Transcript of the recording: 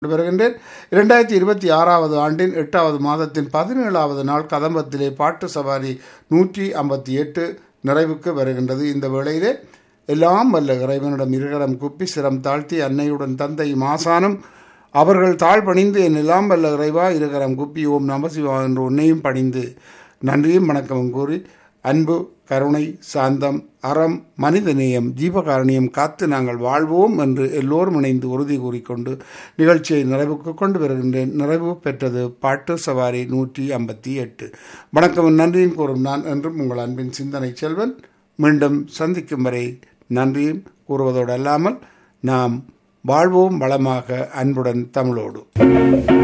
வருகின்றேன் இரண்டாயிரத்தி இருபத்தி ஆறாவது ஆண்டின் எட்டாவது மாதத்தின் பதினேழாவது நாள் கதம்பத்திலே பாட்டு சவாரி நூற்றி ஐம்பத்தி எட்டு நிறைவுக்கு வருகின்றது இந்த வேளையிலே எல்லாம் வல்ல இறைவனிடம் இருகரம் குப்பி சிரம் தாழ்த்தி அன்னையுடன் தந்தை மாசானும் அவர்கள் தாழ் பணிந்து என் எல்லாம் வல்ல இறைவா இருகரம் குப்பி ஓம் நமசிவா என்று உன்னையும் பணிந்து நன்றியும் வணக்கமும் கூறி அன்பு கருணை சாந்தம் அறம் மனிதநேயம் ஜீவகாரணியம் காத்து நாங்கள் வாழ்வோம் என்று எல்லோரும் இணைந்து உறுதி கூறிக்கொண்டு நிகழ்ச்சியை நிறைவுக்கு கொண்டு வருகின்றேன் நிறைவு பெற்றது பாட்டு சவாரி நூற்றி ஐம்பத்தி எட்டு வணக்கம் நன்றியும் கூறும் நான் என்றும் உங்கள் அன்பின் சிந்தனை செல்வன் மீண்டும் சந்திக்கும் வரை நன்றியும் கூறுவதோடு அல்லாமல் நாம் வாழ்வோம் வளமாக அன்புடன் தமிழோடு